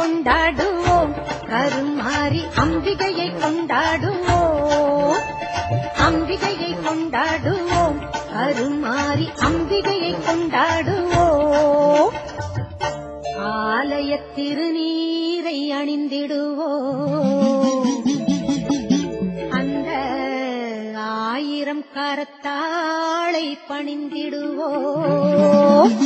கொண்டாடுவோம் கருமாறி அம்பிகையை கொண்டாடுவோம் அம்பிகையை கொண்டாடுவோம் கருமாறி அம்பிகையை கொண்டாடுவோம் ஆலய திருநீரை அணிந்திடுவோம் அந்த ஆயிரம் கரத்தாளை பணிந்திடுவோம்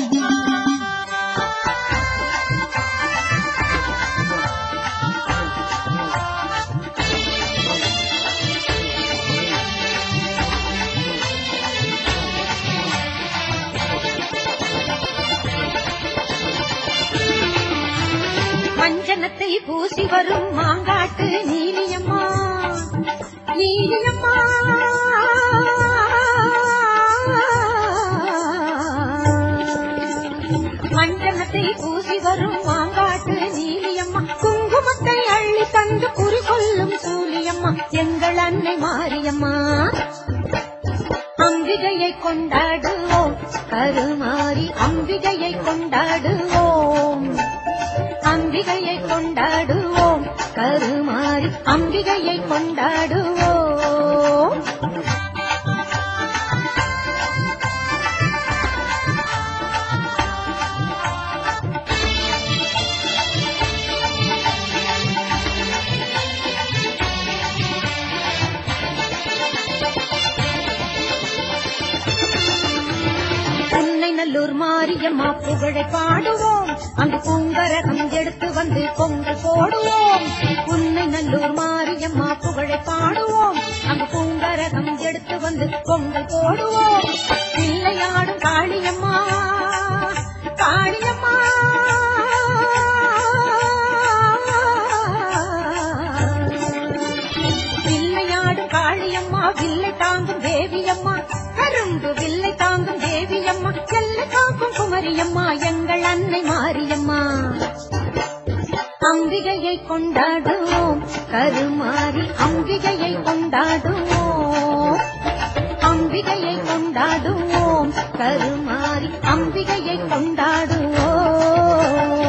மஞ்சனத்தை பூசி வரும் மாங்காட்டு நீலியம்மா நீலியம்மா மஞ்சனத்தை பூசி வரும் மாங்காட்டு நீலியம்மா குங்குமத்தை அள்ளி தந்து குறி கொள்ளும் சூலியம்மா எங்கள் அன்னை மாரியம்மா அம்பிகையை கொண்டாடுவோம் கருமாறி அம்பிகையை கொண்டாடுவோம் அம்பிகையை கொண்டாடுவோம் கருமாறி அம்பிகையை கொண்டாடுவோம் உன்னை நல்லூர் மாரியம்மா புகழை பாடுவோம் அங்கு பூங்கரகம் எடுத்து வந்து பொங்கல் போடுவோம் உன்னை நல்லூர் மாரியம்மா புகழை பாடுவோம் அங்கு பூங்கரகம் எடுத்து வந்து பொங்கல் போடுவோம் பிள்ளையாடும் காளியம்மா காளியம்மா வில்லையாடும் காளியம்மா வில்லை தாங்கும் தேவியம்மா கரும்பு வில்லை தாங்கும் தேவியம்மா எல்லை காக்கும் குமரியம்மா எங்கள் அன்னை மாரியம்மா அம்பிகையை கொண்டாடுவோம் கருமாறி அம்பிகையை கொண்டாடுவோம் அம்பிகையை கொண்டாடுவோம் கருமாறி அம்பிகையை கொண்டாடுவோம்